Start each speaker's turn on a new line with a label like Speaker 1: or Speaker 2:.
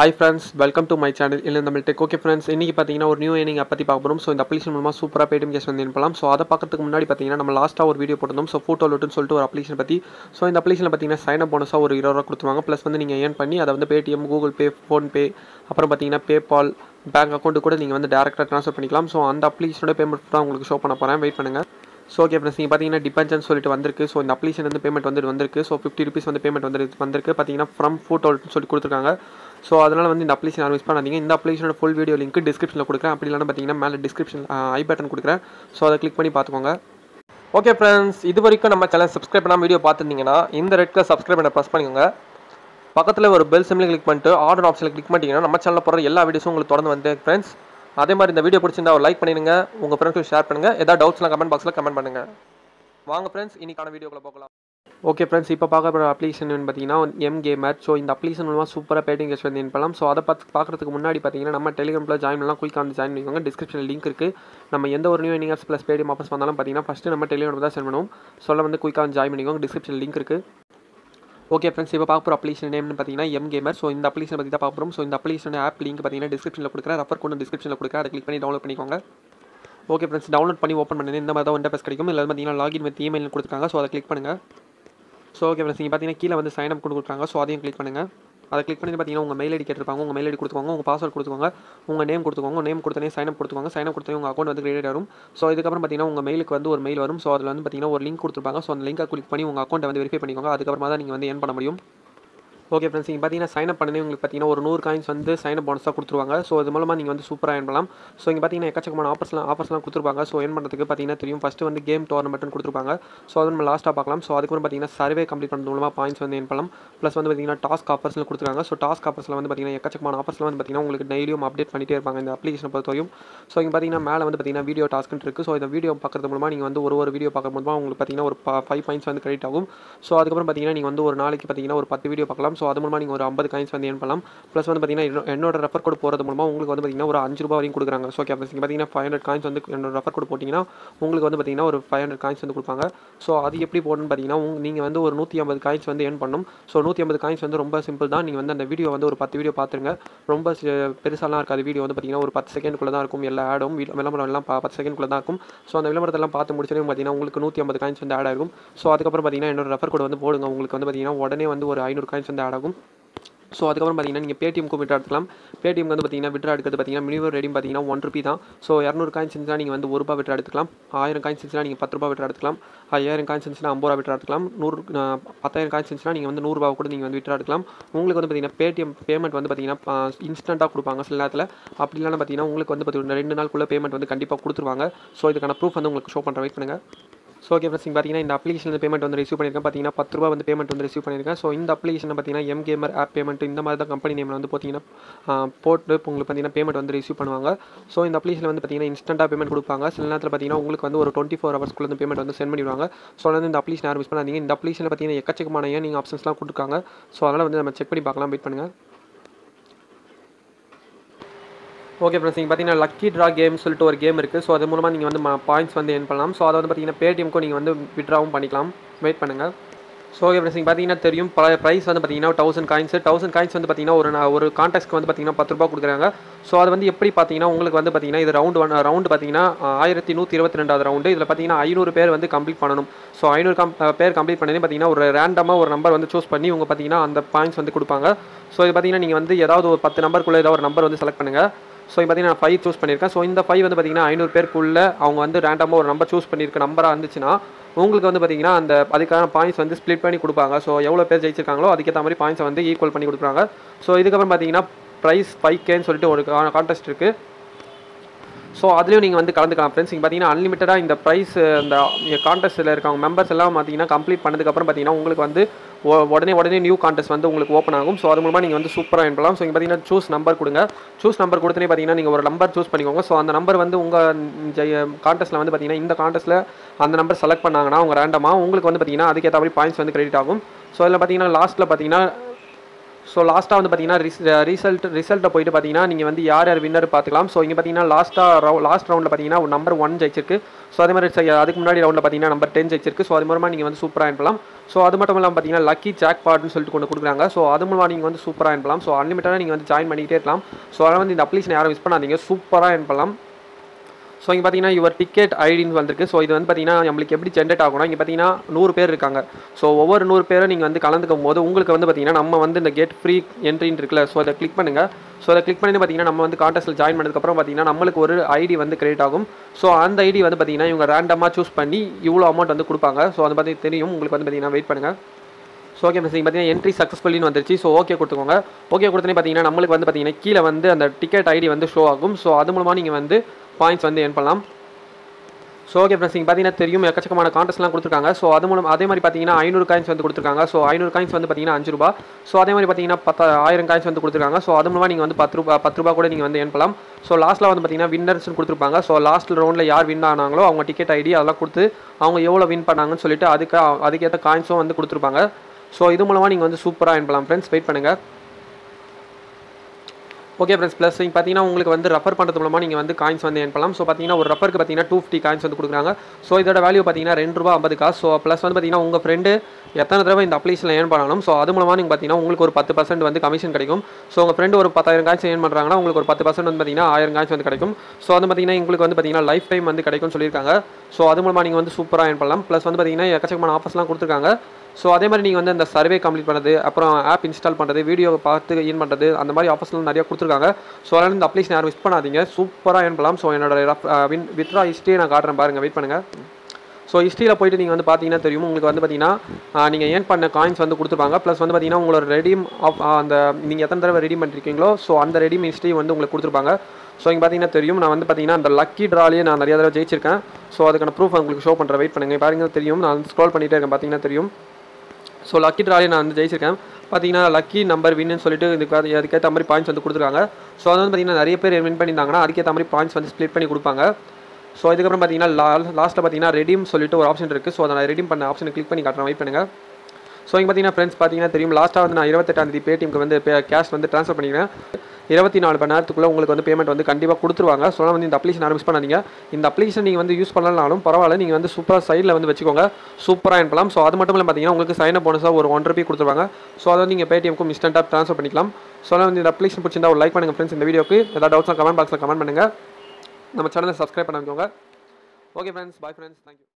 Speaker 1: hi friends welcome to my channel இல்லை நம்ம tech okay friends இன்றைக்கி பார்த்தீங்கன்னா ஒரு நியூ ஏனிங் பற்றி பார்க்க போகிறோம் ஸோ இந்த அப்ளிகேஷன் மூலமாக சூப்பராக பேடிஎம் கேஸ் வந்து அனுப்பலாம் ஸோ அதை பார்க்கறதுக்கு முன்னாடி பார்த்தீங்கன்னா நம்ம லாஸ்ட்டாக ஒரு வீடியோ போட்டிருந்தோம் ஸோ ஃபோட்டோ லோட்டுன்னு சொல்லிட்டு ஒரு அப்ளிகேஷன் பற்றி ஸோ இந்த அப்ளிகேஷனில் பார்த்தீங்கன்னா சைன் அப் போனஸாக ஒரு இருபது ரூபா கொடுத்துருவாங்க ப்ளஸ் வந்து நீங்கள் ஏர்ன் பண்ணி அதை வந்து பேடிஎம் கூகுள் பே ஃபோன்பே அப்புறம் பார்த்தீங்கன்னா பேபால் பேங்க் அக்கௌண்ட்டு கூட நீங்கள் வந்து டேரெக்டாக ட்ரான்ஸ்ஃபர் பண்ணிக்கலாம் ஸோ அந்த அப்ளிகேஷனோட பேமெண்ட் தான் உங்களுக்கு ஷோ பண்ண போகிறேன் வெயிட் பண்ணுங்கள் ஸோ ஓகே ஃப்ரெண்ட்ஸ் நீங்கள் பார்த்தீங்கன்னா டிபென்ஷன் சொல்லிட்டு வந்திருக்கு ஸோ இந்த அப்ளிகேஷன் வந்து பேமெண்ட் வந்து வந்திருக்கு ஸோ ஃபிஃப்டி ருபீஸ் வந்து பேமெண்ட் வந்து வந்திருக்கு பார்த்தீங்கன்னா ஃப்ரம் ஃபோட்டோன்னு சொல்லி கொடுத்துருக்காங்க ஸோ அதனால் வந்து இந்த அப்ளிகேஷன் யாரும் மிஸ் பண்ணாதீங்க இந்த அப்ளிகேஷனோட ஃபுல் வீடியோ லிங்க் டிஸ்கிரிப்ஷனில் கொடுக்குறேன் அப்படி இல்லைனா பார்த்தீங்கன்னா மேலே டிஸ்கிரிப்ஷன் ஐ பட்டன் கொடுக்குறேன் ஸோ அதை கிளிக் பண்ணி பார்த்துக்கோங்க
Speaker 2: ஓகே ஃப்ரெண்ட்ஸ் இது வரைக்கும் நம்ம சேனல் சப்ஸ்கிரைப் பண்ணாமல் வீடியோ பார்த்துருந்தீங்கன்னா இந்த ரெட் கலர் சப்ஸ்கிரைப் பண்ண ப்ரெஸ் பண்ணிக்கோங்க பக்கத்தில் ஒரு பெல் சிம்மில் கிளிக் பண்ணிட்டு ஆர்டர் ஆப்ஷனில் கிளிக் பண்ணிட்டீங்கன்னா நம்ம சேனலில் போகிற எல்லா வீடியோஸும் உங்களுக்கு தொடர்ந்து வந்து ஃப்ரெண்ட்ஸ் அதே மாதிரி இந்த வீடியோ பிடிச்சிருந்தா ஒரு லைக் பண்ணிடுங்க உங்கள் ஃப்ரெண்ட்ஸுக்கு ஷேர் பண்ணுங்கள் ஏதாவது டவுட்ஸ்லாம் கமெண்ட் பாக்ஸில் கமெண்ட் பண்ணுங்கள் வாங்க ஃப்ரெண்ட்ஸ் இன்னைக்கான வீடியோக்குள்ள போகலாம்
Speaker 1: ஓகே ஃப்ரெண்ட்ஸ் இப்போ பார்க்க போகிற அப்ளிகேஷன் பார்த்தீங்கன்னா எம் கேமர் ஸோ இந்த அப்ளிகேஷன் மூலமாக சூப்பராக பேட்டிங் கேஷ் வந்து பண்ணலாம் ஸோ அதை பார்த்து பார்க்குறதுக்கு முன்னாடி பார்த்தீங்கன்னா நம்ம டெலிகிராமில் ஜாயின் பண்ணலாம் குயிக்காக வந்து ஜாயின் பண்ணிக்கோங்க டிஸ்கிரிப்ஷனில் லிங்க் இருக்குது நம்ம எந்த ஒரு நியூ இனிங்கர்ஸ் ப்ளஸ் பேடிஎம் ஆஃபர்ஸ் வந்தாலும் பார்த்தீங்கன்னா ஃபஸ்ட்டு நம்ம டெலிகிராம் தான் சென்ட் பண்ணுவோம் சொல்ல வந்து குயிக்காக வந்து ஜாயின் பண்ணிக்கோங்க டிஸ்கிரிப்ஷன் லிங்க் இருக்குது ஓகே ஃப்ரெண்ட்ஸ் இப்போ பார்க்க போகிற அப்ளிகேஷன் நேம்னு பார்த்தீங்கன்னா எம் கேமர் ஸோ இந்த அப்ளிகேஷன் பற்றி தான் பார்க்குறோம் ஸோ இந்த அப்ளிகேஷன் ஆப் லிங்க் பார்த்தீங்கன்னா டிஸ்கிரிப்ஷனில் கொடுக்குறேன் ரெஃபர் கொண்டு டிஸ்கிரிப்ஷனில் கொடுக்குறேன் அதை கிளிக் பண்ணி டவுன்லோட் பண்ணிக்கோங்க ஓகே ஃப்ரெண்ட்ஸ் டவுன்லோட் பண்ணி ஓப்பன் பண்ணி இந்த மாதிரி தான் இன்டர்ஃபேஸ் கிடைக்கும் இல்லை பார்த்தீங்கன்னா லாகின் வித் இமெயில் கொடுத்துருக்காங்க ஸோ அதை கிளிக் பண்ணுங்கள் ஸோ ஓகே ஃப்ரெண்ட்ஸ் நீங்கள் பார்த்தீங்கன்னா கீழே வந்து சைன் அப் கொடுக்குறாங்க ஸோ அதையும் கிளிக் பண்ணுங்கள் அதை கிளிக் பண்ணி பார்த்தீங்கன்னா உங்கள் மெயில் ஐடி கேட்டிருப்பாங்க உங்கள் மெயில் ஐடி கொடுத்துக்கோங்க உங்கள் பாஸ்வேர்ட் கொடுத்துக்கோங்க உங்கள் நேம் கொடுத்துக்கோங்க உங்கள் நேம் கொடுத்தனே சைன் அப் கொடுத்துக்கோங்க சைன் அப் கொடுத்தனே உங்கள் அக்கௌண்ட் வந்து கிரியேட் வரும் ஸோ இதுக்கப்புறம் பார்த்தீங்கன்னா உங்கள் மெயிலுக்கு வந்து ஒரு மெயில் வரும் ஸோ அதில் வந்து பார்த்தீங்கன்னா ஒரு லிங்க் கொடுத்துருப்பாங்க ஸோ அந்த லிங்கை கிளிக் பண்ணி உங்கள் அக்கௌண்ட்டை வந்து வெரிஃபை பண்ணிக்கோங்க அதுக்கப்புறமா தான் நீங்கள் வந்து ஏன் பண்ண முடியும் ஓகே ஃப்ரெண்ட்ஸ் நீங்கள் பார்த்தீங்கன்னா சைன் அப் பண்ணனே உங்களுக்கு பார்த்தீங்கன்னா ஒரு நூறு காயின்ஸ் வந்து சைன் அப் போனஸாக கொடுத்துருவாங்க ஸோ அது மூலமாக நீங்கள் வந்து சூப்பராக ஏன் பண்ணலாம் ஸோ இங்கே பார்த்தீங்கன்னா எக்கச்சக்கமான ஆஃபர்ஸ்லாம் ஆஃபர்ஸ்லாம் கொடுத்துருப்பாங்க ஸோ ஏன் பண்ணுறதுக்கு பார்த்தீங்கன்னா தெரியும் ஃபஸ்ட்டு வந்து கேம் டோர்னமெண்ட்னு கொடுத்துருப்பாங்க ஸோ அது நம்ம லாஸ்ட்டாக பார்க்கலாம் ஸோ அதுக்கப்புறம் பார்த்தீங்கன்னா சர்வே கம்ப்ளீட் பண்ணுறது மூலமாக பாயிண்ட்ஸ் வந்து ஏன் பண்ணலாம் ப்ளஸ் வந்து பார்த்தீங்கன்னா டாஸ்க் ஆஃபர்ஸ்லாம் கொடுத்துருக்காங்க ஸோ டாஸ்க் ஆஃபர்ஸில் வந்து பார்த்தீங்கன்னா எக்கச்சக்கமான ஆஃபர்ஸ்லாம் வந்து பார்த்தீங்கன்னா உங்களுக்கு டெய்லியும் அப்டேட் பண்ணிட்டே இருப்பாங்க இந்த அப்ளிகேஷனை பொறுத்தவரையும் ஸோ இங்கே பார்த்தீங்கன்னா மேலே வந்து பார்த்தீங்கன்னா வீடியோ டாஸ்க்னு இருக்குது ஸோ இந்த வீடியோ பார்க்குறது மூலமாக நீங்கள் வந்து ஒரு ஒரு வீடியோ பார்க்கும் மூலமாக உங்களுக்கு பார்த்தீங்கன்னா ஒரு ஃபைவ் பாயிண்ட்ஸ் வந்து கிரெடிட் ஆகும் ஸோ அதுக்கப்புறம் பார்த்தீங்கன்னா நீங்கள் வந்து ஒரு நாளைக்கு பார்த்தீங்கன்னா ஒரு பத்து வீடியோ பார்க்கலாம் ஸோ அது மூலமாக நீங்கள் ஒரு ஐம்பது காயின்ஸ் வந்து ஏன் பண்ணலாம் ப்ளஸ் வந்து பார்த்தீங்கன்னா என்னோட ரெஃபர் கோட் போகிறது மூலமாக உங்களுக்கு வந்து பார்த்தீங்கன்னா ஒரு அஞ்சு ரூபா வரைக்கும் கொடுக்குறாங்க ஸோ ஓகே நீங்கள் பார்த்தீங்கன்னா ஃபைவ் ஹண்ட்ரட் காயின்ஸ் வந்து என்னோட ரெஃபர் கோட் போட்டிங்கன்னா உங்களுக்கு வந்து பார்த்தீங்கன்னா ஒரு ஃபைவ் ஹண்ட்ரட் காயின்ஸ் வந்து கொடுப்பாங்க ஸோ அது எப்படி போடணும்னு பார்த்தீங்கன்னா உங்க நீங்கள் வந்து ஒரு நூற்றி ஐம்பது காயின்ஸ் வந்து ஏன் பண்ணணும் ஸோ நூற்றி ஐம்பது காயின்ஸ் வந்து ரொம்ப சிம்பிள் தான் நீங்கள் வந்து அந்த வீடியோ வந்து ஒரு பத்து வீடியோ பார்த்துருங்க ரொம்ப பெருசாலாம் இருக்காது வீடியோ வந்து பார்த்தீங்கன்னா ஒரு பத்து செகண்ட்குள்ளே தான் இருக்கும் எல்லா ஆடும் விளம்பரம் எல்லாம் பத்து செகண்ட்குள்ளே தான் இருக்கும் ஸோ அந்த விளம்பரத்தெல்லாம் பார்த்து முடிச்சதே பார்த்தீங்கன்னா உங்களுக்கு நூற்றி ஐம்பது காயின்ஸ் வந்து ஆட் ஆகும் ஸோ அதுக்கப்புறம் பார்த்தீங்கன்னா என்னோட ரெஃபர் கோட் வந்து போடுங்க உங்களுக்கு வந்து பார்த்தீங்கன்னா உடனே வந்து ஒரு ஐநூறு காயின்ஸ் வந்து ஆட் ஆகும் ஸோ அதுக்கப்புறம் பார்த்தீங்கன்னா நீங்கள் பேடிஎம்க்கு விட்ரா எடுத்துக்கலாம் பேடிஎம்க்கு வந்து பார்த்தீங்கன்னா விட்ரா எடுக்கிறது பார்த்தீங்கன்னா மினிமம் ரெடியும் பார்த்தீங்கன்னா ஒன் ருபி தான் ஸோ இரநூறு காயின்ஸ் இருந்துச்சுன்னா நீங்கள் வந்து ஒரு ரூபா விட்ரா எடுத்துக்கலாம் ஆயிரம் காயின்ஸ் இருந்துச்சுன்னா நீங்கள் பத்து ரூபா விட்ரா எடுத்துக்கலாம் ஐயாயிரம் காயின்ஸ் இருந்துச்சுன்னா ஐம்பது ரூபா விட்ரா எடுத்துக்கலாம் நூறு பத்தாயிரம் காயின்ஸ் இருந்துச்சுன்னா நீங்கள் வந்து நூறுரூவா கூட நீங்கள் வந்து விட்ரா எடுக்கலாம் உங்களுக்கு வந்து பார்த்தீங்கன்னா பேடிஎம் பேமெண்ட் வந்து பார்த்தீங்கன்னா இன்ஸ்டண்ட்டாக கொடுப்பாங்க சில நேரத்தில் அப்படி இல்லைனா பார்த்தீங்கன்னா உங்களுக்கு வந்து பார்த்தீங்கன்னா ரெண்டு நாளுக்குள்ளே பேமெண்ட் வந்து கண்டிப்பாக கொடுத்துருவாங்க ஸோ இதுக்கான ப்ரூஃப் வந்து உங்களுக்கு ஷோ பண்ணுற வெயிட் பண்ணுங்கள் ஸோ ஓகே ஃப்ரெண்ட்ஸ் பார்த்தீங்கன்னா இந்த அப்ளிகேஷன் பேமெண்ட் வந்து ரிசீவ் பண்ணியிருக்கேன் பார்த்தீங்கன்னா பத்து ரூபா வந்து பேமெண்ட் வந்து ரிசீவ் பண்ணியிருக்கேன் ஸோ இந்த அப்ளிகேஷன் பார்த்தீங்கன்னா எம் கேமர் ஆப் பேமெண்ட் இந்த மாதிரி தான் கம்பெனி நேமில் வந்து பார்த்தீங்கன்னா போட்டு இப்போ உங்களுக்கு பார்த்தீங்கன்னா பேமெண்ட் வந்து ரிசீவ் பண்ணுவாங்க ஸோ இந்த அப்ளிகேஷன் வந்து பார்த்தீங்கன்னா இன்ஸ்டண்ட்டாக பேமெண்ட் கொடுப்பாங்க சில நேரத்தில் பார்த்தீங்கன்னா உங்களுக்கு வந்து ஒரு டுவெண்ட்டி ஃபோர் ஹவர்ஸ்க்குள்ள வந்து பேமெண்ட் வந்து சென்ட் பண்ணிடுவாங்க ஸோ வந்து இந்த அப்ளிகேஷன் யாரும் மிஸ் பண்ணாதீங்க இந்த அப்ளிகேஷனில் பார்த்தீங்கன்னா எக்கச்சக்கமான ஏன் நீங்கள் ஆப்ஷன்ஸ்லாம் கொடுத்துருக்காங்க ஸோ அதனால் வந்து நம்ம செக் பண்ணி பார்க்கலாம் வெயிட் பண்ணுங்கள் ஓகே ஃப்ரெண்ட்ஸ் நீங்கள் பார்த்தீங்கன்னா லக்கி ட்ரா கேம் சொல்லிட்டு ஒரு கேம் இருக்குது ஸோ அது மூலமாக நீங்கள் வந்து பாயிண்ட்ஸ் வந்து ஏன் பண்ணலாம் ஸோ அதை வந்து பார்த்தீங்கன்னா பேடிஎம்க்கும் நீங்கள் வந்து விட்ராவும் பண்ணிக்கலாம் வெயிட் பண்ணுங்கள் ஸோ ஓகே ஃப்ரெண்ட்ஸ் பார்த்தீங்கன்னா தெரியும் ப்ரைஸ் வந்து பார்த்தீங்கன்னா தௌசண்ட் காயின்ஸ் தௌசண்ட் காயின்ஸ் வந்து பார்த்தீங்கன்னா ஒரு ஒரு கான்டாக்ட்க்கு வந்து பார்த்தீங்கன்னா பத்து ரூபா கொடுக்குறாங்க ஸோ அது வந்து எப்படி பார்த்தீங்கன்னா உங்களுக்கு வந்து பார்த்தீங்கன்னா இது ரவுண்ட் ஒன் ரவுண்டு பார்த்தீங்கன்னா ஆயிரத்தி நூற்றி இருபத்தி ரெண்டாவது ரவுண்டு இதில் பார்த்தீங்கன்னா ஐநூறு பேர் வந்து கம்ப்ளீட் பண்ணணும் ஸோ ஐநூறு கம் பேர் கம்ப்ளீட் பண்ணி பார்த்தீங்கன்னா ஒரு ரேண்டமாக ஒரு நம்பர் வந்து சூஸ் பண்ணி உங்கள் பார்த்தீங்கன்னா அந்த பாயிண்ட்ஸ் வந்து கொடுப்பாங்க ஸோ இது பார்த்தீங்கன்னா நீங்கள் வந்து ஏதாவது ஒரு பத்து நம்பருக்குள்ளே ஏதாவது ஒரு நம்பர் வந்து செலக்ட் பண்ணுங்கள் ஸோ பார்த்தீங்கன்னா நான் ஃபைவ் சூஸ் பண்ணியிருக்கேன் ஸோ இந்த ஃபைவ் வந்து பார்த்தீங்கன்னா ஐநூறு பேருக்குள்ளே அவங்க வந்து ரேண்டமாக ஒரு நம்பர் சூஸ் பண்ணியிருக்க நம்பராக இருந்துச்சுன்னா உங்களுக்கு வந்து பார்த்தீங்கன்னா அந்த அதுக்கான பாயிண்ட்ஸ் வந்து ஸ்ப்ளிட் பண்ணி கொடுப்பாங்க ஸோ எவ்வளோ பேர் ஜெயிச்சிருக்காங்களோ அதுக்கேற்ற மாதிரி பாயிண்ட்ஸை வந்து ஈக்குவல் பண்ணி கொடுக்குறாங்க ஸோ இதுக்கப்புறம் பார்த்தீங்கன்னா ப்ரைஸ் ஃபைவ் கேன்னு சொல்லிட்டு ஒரு கான்டெஸ்ட் இருக்குது ஸோ அதுலேயும் நீங்கள் வந்து கலந்துக்கலாம் ஃப்ரெண்ட்ஸ் இங்கே பார்த்தீங்கன்னா அன்லிமிட்டடாக இந்த ப்ரைஸ் இந்த கான்டெஸ்ட்டில் இருக்கவங்க மெம்பர்ஸ் எல்லாம் பார்த்தீங்கன்னா கம்ப்ளீட் பண்ணதுக்கப்புறம் பார்த்தீங்கன்னா உங்களுக்கு வந்து உடனே உடனே நியூ கான்டெஸ்ட் வந்து உங்களுக்கு ஓப்பன் ஆகும் ஸோ அது மூலமாக நீங்கள் வந்து சூப்பராக என்பலாம் ஸோ இங்கே பார்த்தீங்கன்னா சூஸ் நம்பர் கொடுங்க சூஸ் நம்பர் கொடுத்தனே பார்த்தீங்கன்னா நீங்கள் ஒரு நம்பர் சூஸ் பண்ணிக்கோங்க ஸோ அந்த நம்பர் வந்து உங்கள் கான்டெஸ்ட்டில் வந்து பார்த்தீங்கன்னா இந்த கான்டெஸ்ட்டில் அந்த நம்பர் செலக்ட் பண்ணாங்கன்னா அவங்க ரேண்டமாக உங்களுக்கு வந்து பார்த்தீங்கன்னா அதுக்கேற்ற மாதிரி பாயிண்ட்ஸ் வந்து கிரெடிட் ஆகும் ஸோ அதில் பார்த்தீங்கன்னா லாஸ்ட்டில் பார்த்தீங்கன்னா ஸோ லாஸ்ட்டாக வந்து பார்த்தீங்கன்னா ரிசல்ட் ரிசல்ட்டை போயிட்டு பார்த்தீங்கன்னா நீங்கள் வந்து யார் யார் வின்னர் பார்த்துக்கலாம் ஸோ இங்கே பார்த்தீங்கன்னா லாஸ்ட்டாக ரவு லாஸ்ட் ரவுண்டில் பார்த்தீங்கன்னா நம்பர் ஒன் ஜெயிச்சிருக்கு ஸோ அதே மாதிரி ச- அதுக்கு முன்னாடி ரவுண்டில் பார்த்தீங்கன்னா நம்பர் டென் ஜெயிச்சிருக்கு ஸோ அது மூலமாக நீங்கள் வந்து சூப்பராக அனுப்பலாம் ஸோ அது மட்டும் இல்லாமல் பார்த்தீங்கன்னா லக்கி ஜாக் பாட்னு சொல்லிட்டு கொண்டு கொடுக்குறாங்க ஸோ அது மூலமாக நீங்கள் வந்து சூப்பராக அனுப்பலாம் ஸோ அன்லிமிட்டடாக நீங்கள் வந்து ஜாயின் பண்ணிக்கிட்டே இருக்கலாம் ஸோ அதனால் வந்து இந்த அப்ளிகேஷன் யாரும் மிஸ் பண்ணாதீங்க சூப்பராக அனுப்பலாம் ஸோ இங்கே பார்த்தீங்கன்னா யுவர் டிக்கெட் ஐடின்னு வந்திருக்கு ஸோ இது வந்து பார்த்தீங்கன்னா நம்மளுக்கு எப்படி ஜென்ரேட் ஆகும்னா இங்கே பார்த்தீங்கன்னா நூறு பேர் இருக்காங்க ஸோ ஒவ்வொரு நூறு பேரும் நீங்கள் வந்து கலந்துக்கும் போது உங்களுக்கு வந்து பார்த்தீங்கன்னா நம்ம வந்து இந்த கெட் ஃப்ரீ என்ட்ரின்னு இருக்குல்ல ஸோ அதை கிளிக் பண்ணுங்கள் ஸோ அதை கிளிக் பண்ணி பார்த்தீங்கன்னா நம்ம வந்து கான்டெஸ்ட்டில் ஜாயின் பண்ணதுக்கப்புறம் பார்த்தீங்கன்னா நம்மளுக்கு ஒரு ஐடி வந்து கிரியேட் ஆகும் ஸோ அந்த ஐடி வந்து பார்த்தீங்கன்னா இவங்க ரேண்டமாக சூஸ் பண்ணி இவ்வளோ அமௌண்ட் வந்து கொடுப்பாங்க ஸோ அதை பற்றி தெரியும் உங்களுக்கு வந்து பார்த்தீங்கன்னா வெயிட் பண்ணுங்கள் ஸோ ஓகே மெசேஜ் பார்த்தீங்கன்னா என்ட்ரி சக்ஸஸ்ஃபுல்லின்னு வந்துருச்சு ஸோ ஓகே கொடுத்துக்கோங்க ஓகே கொடுத்தனே பார்த்தீங்கன்னா நம்மளுக்கு வந்து பார்த்தீங்கன்னா கீழே வந்து அந்த டிக்கெட் ஐடி வந்து ஷோ ஆகும் ஸோ அது மூலமாக நீங்கள் வந்து பாயிண்ட்ஸ் வந்து earn பண்ணலாம் ஸோ ஓகே ஃப்ரெண்ட்ஸ் நீங்கள் பார்த்தீங்கன்னா தெரியும் எக்கச்சக்கமான கான்டெஸ்ட்லாம் கொடுத்துருக்காங்க ஸோ அது மூலம் அதே மாதிரி பார்த்தீங்கன்னா ஐநூறு காயின்ஸ் வந்து கொடுத்துருக்காங்க ஸோ ஐநூறு காயின்ஸ் வந்து பார்த்தீங்கன்னா அஞ்சு ரூபா ஸோ அதே மாதிரி பார்த்தீங்கன்னா பத்து ஆயிரம் காயின்ஸ் வந்து கொடுத்துருக்காங்க ஸோ அது மூலமாக நீங்கள் வந்து பத்து ரூபா பத்து ரூபா கூட நீங்கள் வந்து earn பண்ணலாம் ஸோ லாஸ்ட்டில் வந்து பார்த்தீங்கன்னா வின்னர்ஸ்னு கொடுத்துருப்பாங்க ஸோ லாஸ்ட் ரவுண்டில் யார் வின் ஆனாங்களோ அவங்க டிக்கெட் ஐடி அதெல்லாம் கொடுத்து அவங்க எவ்வளோ வின் பண்ணாங்கன்னு சொல்லிட்டு அதுக்கு அதுக்கேற்ற காயின்ஸும் வந்து கொடுத்துருப்பாங்க ஸோ இது மூலமாக நீங்கள் வந்து சூப்பராக earn பண்ணலாம் ஃப்ரெண்ட்ஸ் வெயிட் பண்ணுங்கள் ஓகே ஃப்ரெண்ட்ஸ் ப்ளஸ் நீங்கள் பார்த்தீங்கன்னா உங்களுக்கு வந்து ரெஃபர் பண்ணுறது மூலமாக நீங்கள் வந்து காயின்ஸ் வந்து earn பண்ணலாம் ஸோ பார்த்தீங்கன்னா ஒரு ரெஃபருக்கு பார்த்தீங்கன்னா டூ ஃபிஃப்டி காயின்ஸ் வந்து கொடுக்குறாங்க ஸோ இதோட வேல்யூ பார்த்தீங்கன்னா ரெண்டு ரூபா ஐம்பது காசு ஸோ ப்ளஸ் வந்து பார்த்தீங்கன்னா உங்கள் ஃப்ரெண்டு எத்தனை தடவை இந்த அப்ளிகேஷனில் ஏர்ன் பண்ணணும் ஸோ அது மூலமாக நீங்கள் பார்த்தீங்கன்னா உங்களுக்கு ஒரு பத்து பர்சன்ட் வந்து கமிஷன் கிடைக்கும் ஸோ உங்கள் ஃப்ரெண்டு ஒரு பத்தாயிரம் காய்ச்சி ஏர்ன் பண்ணுறாங்கன்னா உங்களுக்கு ஒரு பத்து பர்சன்ட் வந்து பார்த்தீங்கன்னா ஆயிரம் காய்ச்சி வந்து கிடைக்கும் ஸோ அது பார்த்தீங்கன்னா உங்களுக்கு வந்து பார்த்தீங்கன்னா லைஃப் டைம் வந்து கிடைக்கும்னு சொல்லியிருக்காங்க ஸோ அது மூலமாக நீங்கள் வந்து சூப்பராக ஏர்ன் பண்ணலாம் ப்ளஸ் வந்து பார்த்தீங்கன்னா எக்கச்சக்கமான ஆஃபர்ஸ்லாம் கொடுத்துருக்காங்க ஸோ அதே மாதிரி நீங்கள் வந்து அந்த சர்வே கம்ப்ளீட் பண்ணுறது அப்புறம் ஆப் இன்ஸ்டால் பண்ணுறது வீடியோ பார்த்து இன் பண்ணுறது அந்த மாதிரி ஆஃபர்ஸ்லாம் நிறைய கொடுத்துருக்காங்க ஸோ அதனால் இந்த அப்ளிகேஷன் யாரும் மிஸ் பண்ணாதீங்க சூப்பராக ஏர்ன் பண்ணலாம் ஸோ என்னோட வின் வித்ரா ஹிஸ்ட்ரியை நான் காட்டுறேன் பாருங்கள் வெயிட் பண்ணுங்கள் ஸோ ஹிஸ்ட்ரியில் போயிட்டு நீங்கள் வந்து பார்த்தீங்கன்னா தெரியும் உங்களுக்கு வந்து பார்த்தீங்கன்னா நீங்கள் ஏர்ன் பண்ண காயின்ஸ் வந்து கொடுத்துருப்பாங்க ப்ளஸ் வந்து பார்த்தீங்கன்னா உங்களோட ரெடீம் ஆஃப் அந்த நீங்கள் எத்தனை தடவை ரெடீம் பண்ணிருக்கீங்களோ ஸோ அந்த ரெடீம் ஹிஸ்ட்ரி வந்து உங்களுக்கு கொடுத்துருப்பாங்க ஸோ இங்கே பார்த்தீங்கன்னா தெரியும் நான் வந்து பார்த்தீங்கன்னா அந்த லக்கி ட்ராலேயே நான் நிறைய தடவை ஜெயிச்சிருக்கேன் ஸோ அதுக்கான ப்ரூஃப் உங்களுக்கு ஷோ பண்ணுறேன் வெயிட் பண்ணுங்கள் பாருங்க தெரியும் நான் ஸ்க்ரோல் பண்ணிட்டே இருக்கேன் பார்த்தீங்கன்னா தெரியும் ஸோ லக்கி ட்ராலே நான் வந்து ஜெயிச்சிருக்கேன் பார்த்தீங்கன்னா லக்கி நம்பர் வின்னு சொல்லிட்டு இதுக்கு அது- அதுக்கேற்ற மாதிரி பாயிண்ட்ஸ் வந்து கொடுத்துருக்காங்க ஸோ அது வந்து பார்த்தீங்கன்னா நிறைய பேர் வின் பண்ணியிருந்தாங்கன்னா அதுக்கேற்ற மாதிரி பாயிண்ட்ஸ் வந்து ஸ்ப்ளிட் பண்ணி கொடுப்பாங்க ஸோ இதுக்கப்புறம் பார்த்தீங்கன்னா லா லாஸ்ட்டில் பார்த்தீங்கன்னா ரெடீம் சொல்லிட்டு ஒரு ஆப்ஷன் இருக்குது ஸோ அதை நான் ரெடீம் பண்ண ஆப்ஷனை கிளிக் பண்ணி காட்டுறேன் வெயிட் பண்ணுங்கள் ஸோ இங்கே பார்த்தீங்கன்னா ஃப்ரெண்ட்ஸ் பார்த்தீங்கன்னா தெரியும் லாஸ்ட்டாக வந்து நான் இருபத்தெட்டாம் தேதி பேடிஎம்க்கு வந்து கேஷ் வந்து ட்ரான்ஸ்ஃபர் பண்ணிக்கிறேன் இருபத்தி நாலு மணி நேரத்துக்குள்ளே உங்களுக்கு வந்து பேமெண்ட் வந்து கண்டிப்பாக கொடுத்துருவாங்க ஸோ வந்து இந்த அப்ளிகேஷன் யாரும் மிஸ் பண்ணாதீங்க இந்த அப்ளிகேஷன் நீங்கள் வந்து யூஸ் பண்ணலனாலும் பரவாயில்ல நீங்கள் வந்து சூப்பராக சைடில் வந்து வச்சுக்கோங்க சூப்பராக அனுப்பலாம் ஸோ அது மட்டும் இல்லை பார்த்தீங்கன்னா உங்களுக்கு சைன் அப் போனஸாக ஒரு ஒன் ருபி கொடுத்துருவாங்க ஸோ அதை நீங்கள் பேடிஎம்க்கும் இன்ஸ்டன்ட்டாக ட்ரான்ஸ்ஃபர் பண்ணிக்கலாம் ஸோ அதனால் வந்து இந்த அப்ளிகேஷன் பிடிச்சிருந்தா ஒரு லைக் பண்ணுங்கள் ஃப்ரெண்ட்ஸ் இந்த வீடியோக்கு ஏதாவது டவுட்ஸ்லாம் கமெண்ட் பாக்ஸில் கமெண்ட் பண்ணுங்கள் நம்ம சேனலை சப்ஸ்கிரைப் பண்ணிக்கோங்க okay friends bye friends thank you